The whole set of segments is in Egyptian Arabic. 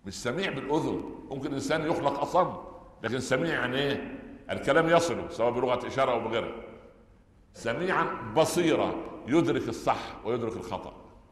مش سميع بالاذن ممكن الانسان يخلق اصم لكن سميع يعني ايه الكلام يصله سواء بلغه اشاره او بغيرها سميعا بصيرا يدرك الصح ويدرك الخطا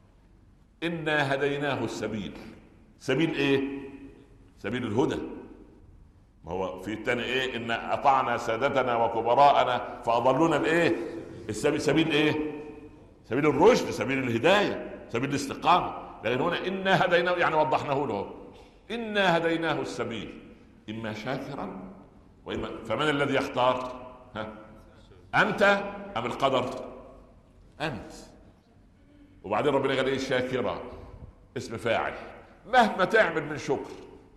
انا هديناه السبيل سبيل ايه سبيل الهدى ما هو في الثاني ايه ان اطعنا سادتنا وكبراءنا فاضلونا الايه السبيل سبيل ايه سبيل الرشد سبيل الهدايه سبيل الاستقامه لكن هنا انا هديناه يعني وضحناه له انا هديناه السبيل اما شاكرا واما فمن الذي يختار ها انت ام القدر انت وبعدين ربنا قال ايه شاكرا اسم فاعل مهما تعمل من شكر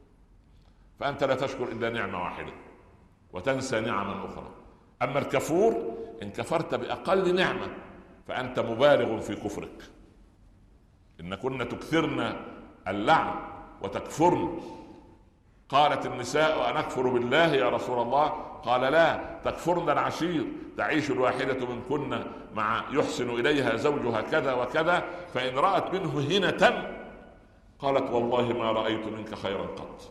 فانت لا تشكر الا نعمه واحده وتنسى نعما اخرى اما الكفور ان كفرت باقل نعمه فانت مبالغ في كفرك ان كنا تكثرن اللعن وتكفرن قالت النساء أنكفر بالله يا رسول الله قال لا تكفرن العشير تعيش الواحدة منكن مع يحسن إليها زوجها كذا وكذا فإن رأت منه هنة قالت والله ما رأيت منك خيرا قط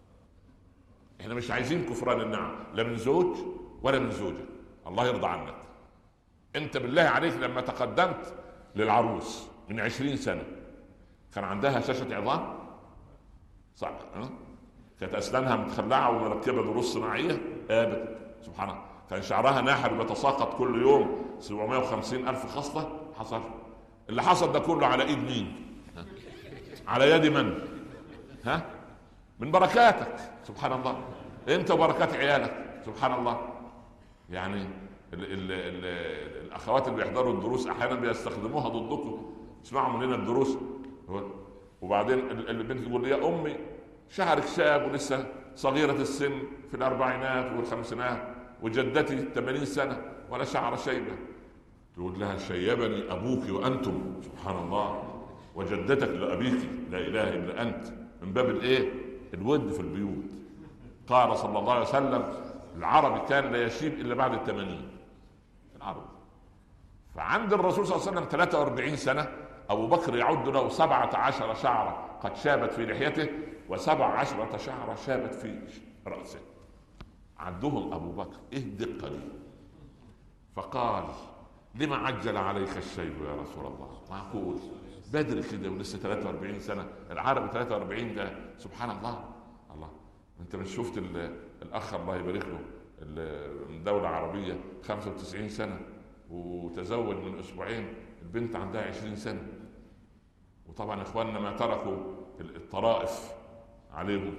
احنا مش عايزين كفران النعم لا من زوج ولا من زوجة الله يرضى عنك انت بالله عليك لما تقدمت للعروس من عشرين سنة كان عندها شاشة عظام صح أه؟ كانت اسنانها متخلعه ومركبه دروس صناعيه ابدا سبحان الله كان شعرها ناحر بيتساقط كل يوم 750 الف خصله حصل اللي حصل ده كله على ايد مين على يد من ها من بركاتك سبحان الله انت وبركات عيالك سبحان الله يعني ال ال ال الاخوات اللي بيحضروا الدروس احيانا بيستخدموها ضدكم اسمعوا مننا الدروس وبعدين البنت تقول يا امي شعرك شاب ولسه صغيرة السن في الأربعينات والخمسينات وجدتي 80 سنة ولا شعر شيبة تقول لها شيبني أبوك وأنتم سبحان الله وجدتك لأبيك لا إله إلا أنت من باب الإيه؟ الود في البيوت قال صلى الله عليه وسلم العربي كان لا يشيب إلا بعد الثمانين العربي فعند الرسول صلى الله عليه وسلم 43 سنة أبو بكر يعد له 17 شعرة قد شابت في لحيته وسبع عشرة شعرة شابت في رأسه عدهم أبو بكر إيه الدقة دي فقال لما عجل عليك الشيب يا رسول الله معقول بدري كده ولسه 43 سنة العربي 43 ده سبحان الله الله انت مش شفت الاخ الله يبارك له من دولة عربية 95 سنة وتزوج من اسبوعين البنت عندها 20 سنة وطبعا اخواننا ما تركوا الطرائف عليهم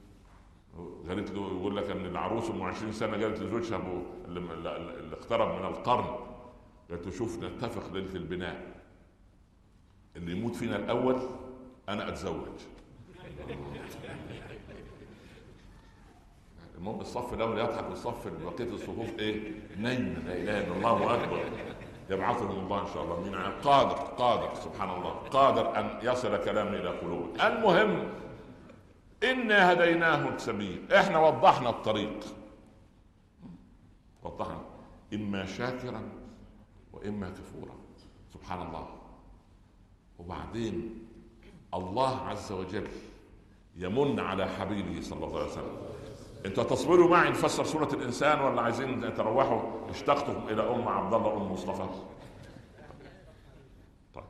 قالت له يقول لك ان العروس ام 20 سنه قالت لزوجها ابو اللي اقترب من القرن قالت له شوف نتفق ليله البناء اللي يموت فينا الاول انا اتزوج المهم الصف الاول يضحك والصف بقيه الصفوف ايه؟ نايمه لا اله الا الله اكبر يبعثهم الله ان شاء الله من قادر قادر سبحان الله قادر ان يصل كلامي الى قلوب المهم انا هديناه السبيل احنا وضحنا الطريق وضحنا اما شاكرا واما كفورا سبحان الله وبعدين الله عز وجل يمن على حبيبه صلى الله عليه وسلم انتوا تصبروا معي نفسر سورة الإنسان ولا عايزين تروحوا اشتقتم إلى أم عبد الله أم مصطفى طيب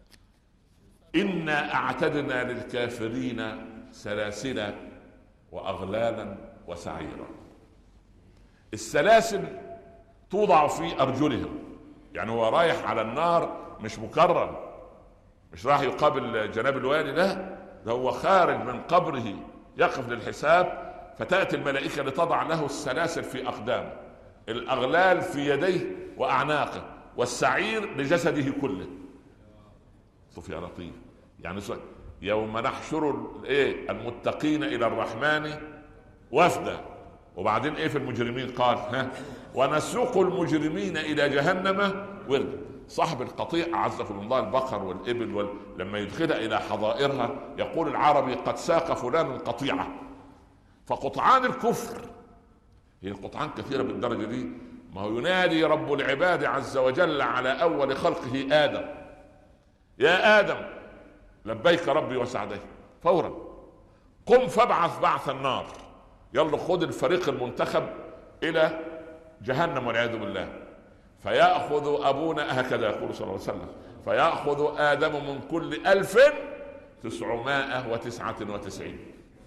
إنا أعتدنا للكافرين سلاسل واغلالا وسعيرا السلاسل توضع في ارجلهم يعني هو رايح على النار مش مكرم مش راح يقابل جناب الوالي لا ده هو خارج من قبره يقف للحساب فتاتي الملائكه لتضع له السلاسل في اقدامه الاغلال في يديه واعناقه والسعير لجسده كله شوف يا لطيف يعني يوم نحشر ايه المتقين الى الرحمن وفدا وبعدين ايه في المجرمين قال ها ونسوق المجرمين الى جهنم وردا صاحب القطيع اعزكم الله البقر والابل وال... لما يدخلها الى حظائرها يقول العربي قد ساق فلان القطيعه فقطعان الكفر هي القطعان كثيره بالدرجه دي ما هو ينادي رب العباد عز وجل على اول خلقه ادم يا ادم لبيك ربي وسعدي فورا قم فابعث بعث النار يلا خذ الفريق المنتخب الى جهنم والعياذ بالله فيأخذ أبونا هكذا يقول صلى الله عليه وسلم فيأخذ آدم من كل ألف تسعمائة وتسعة وتسعين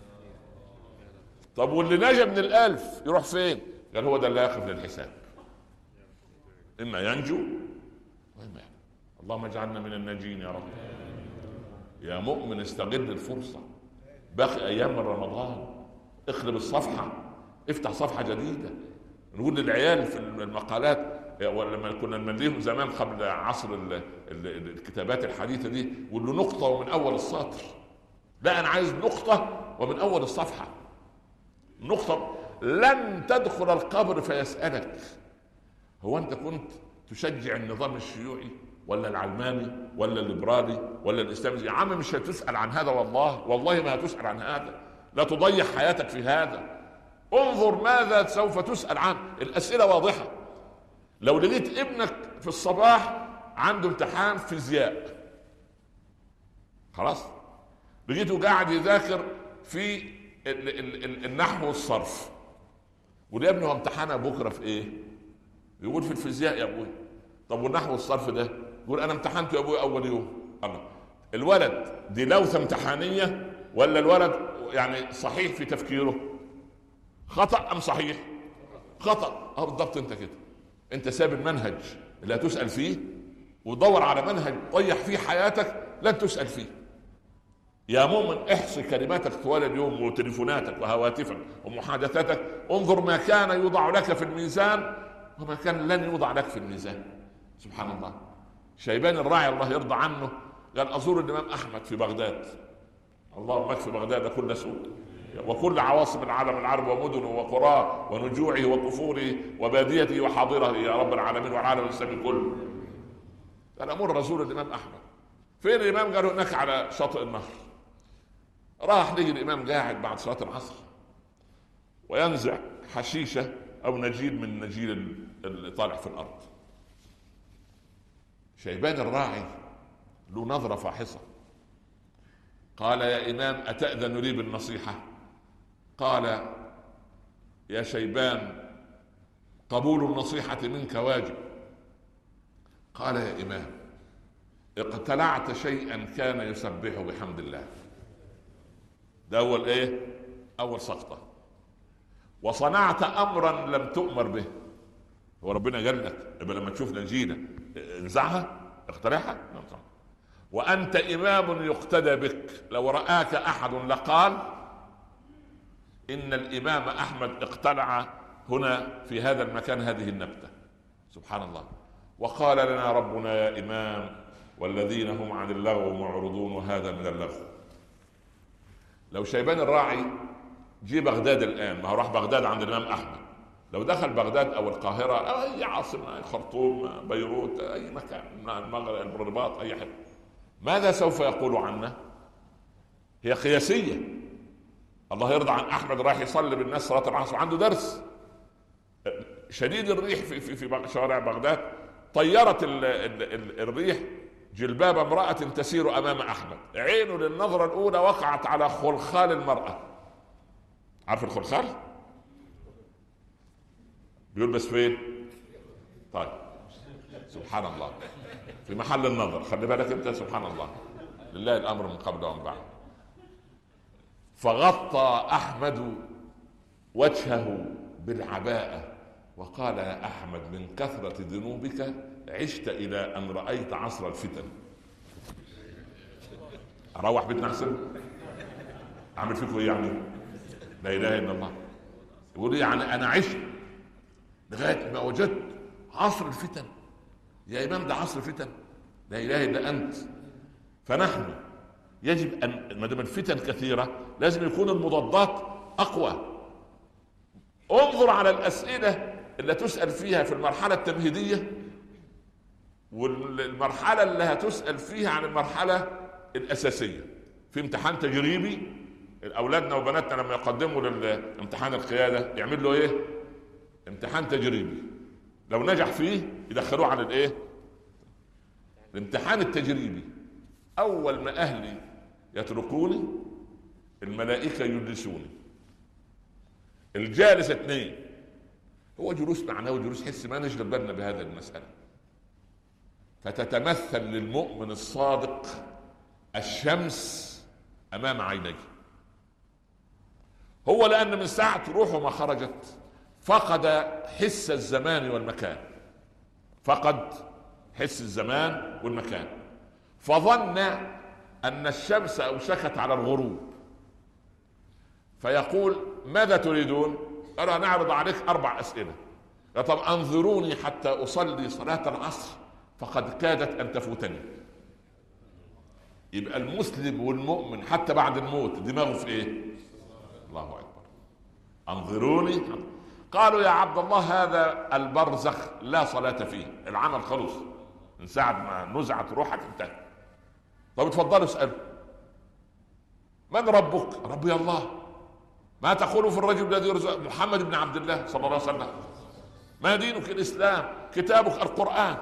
طب واللي نجا من الألف يروح فين قال هو ده اللي يقف للحساب إما ينجو وإما اللهم اجعلنا من الناجين يا رب يا مؤمن استغل الفرصة باقي أيام من رمضان اقلب الصفحة افتح صفحة جديدة نقول للعيال في المقالات ولما كنا نمليهم زمان قبل عصر الكتابات الحديثه دي نقول له نقطه ومن اول السطر لا انا عايز نقطه ومن اول الصفحه نقطه لن تدخل القبر فيسالك هو انت كنت تشجع النظام الشيوعي ولا العلماني ولا الليبرالي ولا الاسلامي يا عم مش هتسال عن هذا والله والله ما هتسال عن هذا لا تضيع حياتك في هذا انظر ماذا سوف تسال عنه الاسئله واضحه لو لقيت ابنك في الصباح عنده امتحان فيزياء خلاص لقيته قاعد يذاكر في النحو والصرف وليه ابني هو امتحانه بكره في ايه؟ يقول في الفيزياء يا ابوي طب والنحو والصرف ده؟ يقول انا امتحنته يا ابوي اول يوم الله الولد دي لوثه امتحانيه ولا الولد يعني صحيح في تفكيره؟ خطا ام صحيح؟ خطا اه بالضبط انت كده انت ساب المنهج اللي هتسال فيه ودور على منهج طيح فيه حياتك لن تسال فيه يا مؤمن احصي كلماتك طوال اليوم وتليفوناتك وهواتفك ومحادثاتك انظر ما كان يوضع لك في الميزان وما كان لن يوضع لك في الميزان سبحان الله شيبان الراعي الله يرضى عنه قال ازور الامام احمد في بغداد اللهم اكفي بغداد كل سوء وكل عواصم العالم العربي ومدنه وقراه ونجوعه وكفوره وباديته وحاضره يا رب العالمين والعالم الاسلامي كله انا امر رسول الامام احمد فين الامام قالوا هناك على شاطئ النهر راح لقي الامام قاعد بعد صلاه العصر وينزع حشيشه او نجيل من نجيل اللي طالع في الارض شيبان الراعي له نظره فاحصه قال يا امام اتاذن لي بالنصيحه قال يا شيبان قبول النصيحة منك واجب قال يا إمام اقتلعت شيئا كان يسبحه بحمد الله ده أول إيه؟ أول سقطة وصنعت أمرا لم تؤمر به هو ربنا قال لك يبقى لما تشوف نجيلة انزعها اخترعها وأنت إمام يقتدى بك لو رآك أحد لقال ان الامام احمد اقتلع هنا في هذا المكان هذه النبته سبحان الله وقال لنا ربنا يا امام والذين هم عن اللغو معرضون وهذا من اللغو لو شيبان الراعي جه بغداد الان ما هو راح بغداد عند الامام احمد لو دخل بغداد او القاهره او اي عاصمه خرطوم بيروت اي مكان المغرب الرباط اي حته ماذا سوف يقول عنا هي قياسيه الله يرضى عن احمد رايح يصلي بالناس صلاه العصر عنده درس شديد الريح في في, في شوارع بغداد طيرت ال ال ال الريح جلباب امرأة تسير أمام أحمد عينه للنظرة الأولى وقعت على خلخال المرأة عارف الخلخال؟ بيلبس فين؟ طيب سبحان الله في محل النظر خلي بالك انت سبحان الله لله الامر من قبل ومن بعد فغطى احمد وجهه بالعباءه وقال يا احمد من كثره ذنوبك عشت الى ان رايت عصر الفتن اروح بيتنا احسن اعمل فيكم ايه يعني لا اله الا الله يقول يعني انا عشت لغايه ما وجدت عصر الفتن يا امام ده عصر فتن لا اله الا انت فنحن يجب ان ما دام الفتن كثيره لازم يكون المضادات اقوى انظر على الاسئله اللي تسال فيها في المرحله التمهيديه والمرحله اللي هتسال فيها عن المرحله الاساسيه في امتحان تجريبي اولادنا وبناتنا لما يقدموا لامتحان القياده يعمل له ايه امتحان تجريبي لو نجح فيه يدخلوه على الايه الامتحان التجريبي اول ما اهلي يتركوني الملائكة يجلسوني الجالس اثنين هو جلوس معنوي جلوس حسي ما نشغل بالنا بهذه المسألة فتتمثل للمؤمن الصادق الشمس أمام عينيه هو لأن من ساعة روحه ما خرجت فقد حس الزمان والمكان فقد حس الزمان والمكان فظن ان الشمس اوشكت على الغروب فيقول ماذا تريدون؟ قالوا نعرض عليك اربع اسئله طب انظروني حتى اصلي صلاه العصر فقد كادت ان تفوتني يبقى المسلم والمؤمن حتى بعد الموت دماغه في ايه؟ الله اكبر انظروني قالوا يا عبد الله هذا البرزخ لا صلاة فيه العمل خلص من ساعة ما نزعت روحك انتهى طب اتفضلوا اسألوا من ربك؟ ربي الله ما تقول في الرجل الذي يرزق محمد بن عبد الله صلى الله عليه وسلم ما دينك الاسلام كتابك القران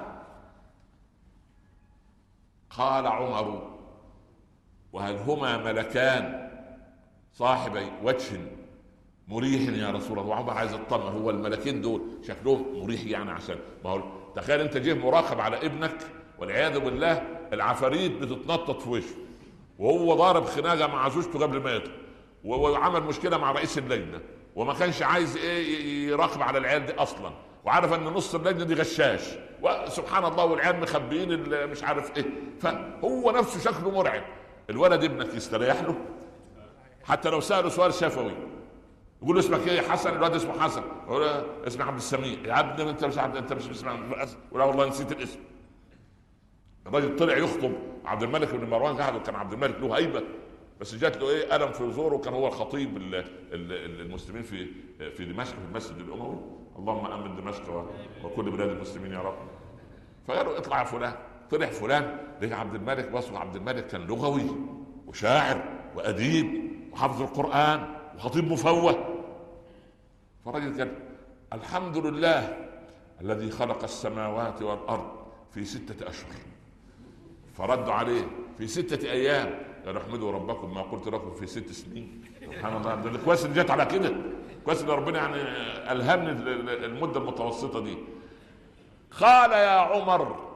قال عمر وهل هما ملكان صاحبي وجه مريح يا رسول الله وعمر عايز يطمن هو الملكين دول شكلهم مريح يعني عشان ما هو تخيل انت جه مراقب على ابنك والعياذ بالله العفاريت بتتنطط في وشه وهو ضارب خناقه مع زوجته قبل ما يطلع وعمل مشكله مع رئيس اللجنه وما كانش عايز ايه يراقب على العيال دي اصلا وعارف ان نص اللجنه دي غشاش وسبحان الله والعيال مخبيين مش عارف ايه فهو نفسه شكله مرعب الولد ابنك يستريح له حتى لو ساله سؤال شفوي يقول له اسمك ايه حسن الواد اسمه حسن يقول اسمي عبد السميع يا ابني انت مش عبد انت مش اسمع ولا والله نسيت الاسم الراجل طلع يخطب عبد الملك بن مروان قاعد وكان عبد الملك له هيبه بس جات له ايه الم في زوره وكان هو الخطيب المسلمين في في دمشق في المسجد الاموي اللهم امن دمشق وكل بلاد المسلمين يا رب فقالوا اطلع يا فلان طلع فلان لقى عبد الملك بص عبد الملك كان لغوي وشاعر واديب وحافظ القران وخطيب مفوه فرجل قال الحمد لله الذي خلق السماوات والارض في سته اشهر فردوا عليه في ستة أيام قال احمدوا ربكم ما قلت لكم في ست سنين سبحان الله ده كويس ان جت على كده كويس ان ربنا يعني ألهمني المدة المتوسطة دي قال يا عمر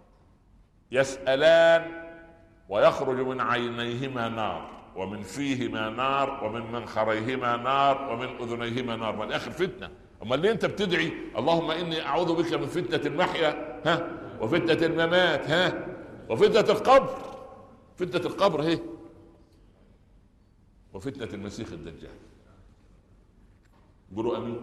يسألان ويخرج من عينيهما نار ومن فيهما نار ومن منخريهما نار ومن اذنيهما نار من اخر فتنه امال ليه انت بتدعي اللهم اني اعوذ بك من فتنه المحيا ها وفتنه الممات ها وفتنه القبر فتنه القبر هي وفتنه المسيح الدجال قولوا امين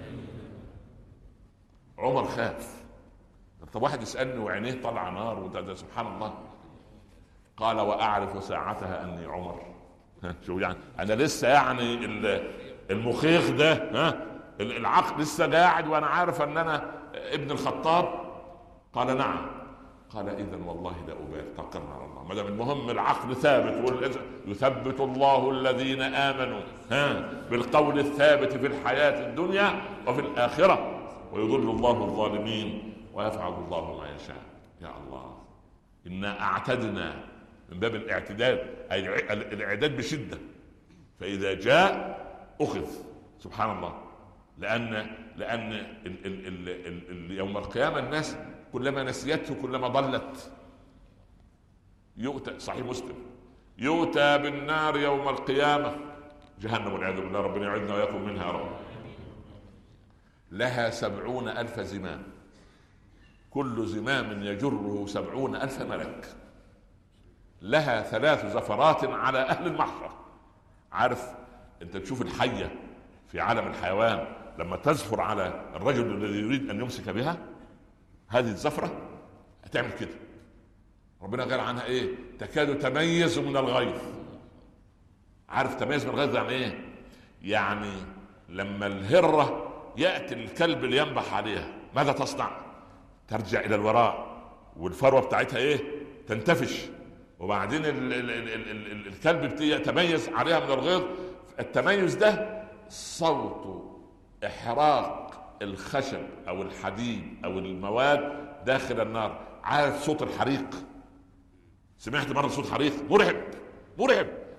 عمر خاف طب واحد يسالني وعينيه طالعه نار وده سبحان الله قال واعرف ساعتها اني عمر شو يعني انا لسه يعني المخيخ ده ها العقل لسه قاعد وانا عارف ان انا ابن الخطاب قال نعم قال اذا والله لا ابالي توكلنا على الله ما دام المهم العقل ثابت يثبت الله الذين امنوا ها بالقول الثابت في الحياه الدنيا وفي الاخره ويضل الله الظالمين ويفعل الله ما يشاء يا الله انا اعتدنا من باب الاعتداد اي الاعداد بشده فاذا جاء اخذ سبحان الله لان لان ال ال ال ال ال يوم القيامه الناس كلما نسيته كلما ضلت يؤتى صحيح مسلم يؤتى بالنار يوم القيامه جهنم والعياذ بالله ربنا يعيذنا وياكم منها يا رب لها سبعون ألف زمام كل زمام يجره سبعون ألف ملك لها ثلاث زفرات على اهل المحشر عارف انت تشوف الحيه في عالم الحيوان لما تزفر على الرجل الذي يريد ان يمسك بها هذه الزفره هتعمل كده ربنا قال عنها ايه تكاد تميز من الغيظ عارف تميز من الغيظ يعني ايه يعني لما الهره ياتي الكلب لينبح عليها ماذا تصنع ترجع الى الوراء والفروه بتاعتها ايه تنتفش وبعدين ال ال ال ال ال الكلب يتميز عليها من الغيظ التميز ده صوت احراق الخشب او الحديد او المواد داخل النار عارف صوت الحريق سمعت مره صوت حريق مرعب مرعب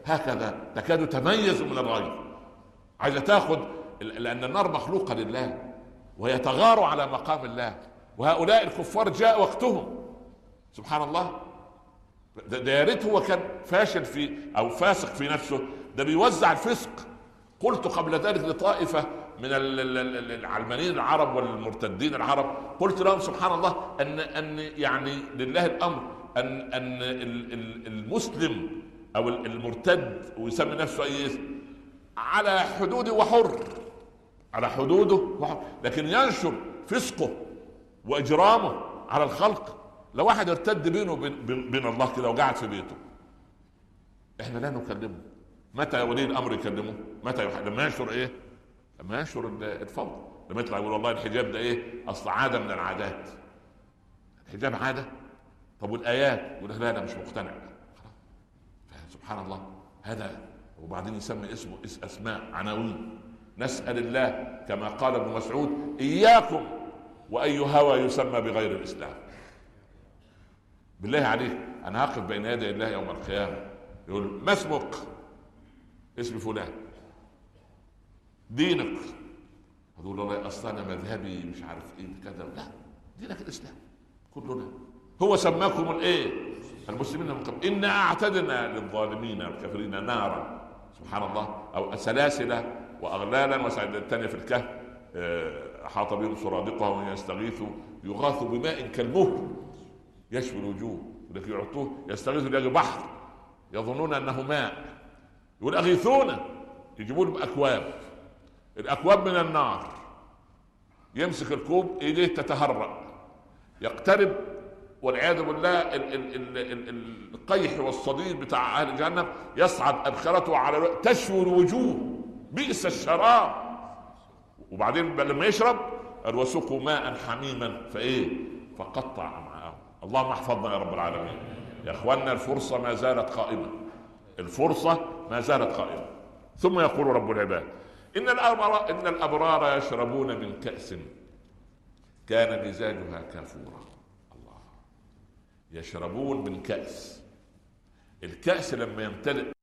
هكذا تكاد تميز من الغيظ عايزه تاخذ لان النار مخلوقه لله ويتغار على مقام الله وهؤلاء الكفار جاء وقتهم سبحان الله ده يا ريت هو كان فاشل في او فاسق في نفسه ده بيوزع الفسق قلت قبل ذلك لطائفه من العلمانيين العرب والمرتدين العرب قلت لهم سبحان الله ان ان يعني لله الامر ان ان المسلم او المرتد ويسمي نفسه اي اسم على حدوده وحر على حدوده وحر لكن ينشر فسقه واجرامه على الخلق لو واحد ارتد بينه وبين الله كده وقعد في بيته احنا لا نكلمه متى ولي الامر يكلمه متى يح... لما ينشر ايه لما ينشر الفضل لما يطلع يقول والله الحجاب ده ايه اصل عاده من العادات الحجاب عاده طب والايات يقول لا انا مش مقتنع سبحان الله هذا وبعدين يسمي اسمه اسماء عناوين نسال الله كما قال ابن مسعود اياكم واي هوى يسمى بغير الاسلام بالله عليك انا هقف بين يدي الله يوم القيامه يقول ما اسمك اسم فلان دينك هتقول والله اصل انا مذهبي مش عارف ايه كذا لا دينك الاسلام كلنا هو سماكم الايه المسلمين من قبل انا اعتدنا للظالمين الكافرين نارا سبحان الله او سلاسل واغلالا وسعد الثانيه في الكهف آه، احاط بهم سرادقها وان يستغيثوا يغاثوا بماء كالمهل يشوي الوجوه ولكن يعطوه يستغيثوا لاجل بحر يظنون انه ماء يقول اغيثونا يجيبوا له اكواب الاكواب من النار يمسك الكوب ايديه تتهرأ يقترب والعياذ بالله القيح والصديد بتاع اهل جهنم يصعد ابخرته على تشوي الوجوه بئس الشراب وبعدين لما يشرب قال وسقوا ماء حميما فايه فقطع معاه اللهم احفظنا يا رب العالمين يا اخوانا الفرصه ما زالت قائمه الفرصه ما زالت قائمه ثم يقول رب العباد ان الابرار ان الابرار يشربون من كاس كان مزاجها كافورا الله يشربون من كاس الكاس لما يمتلئ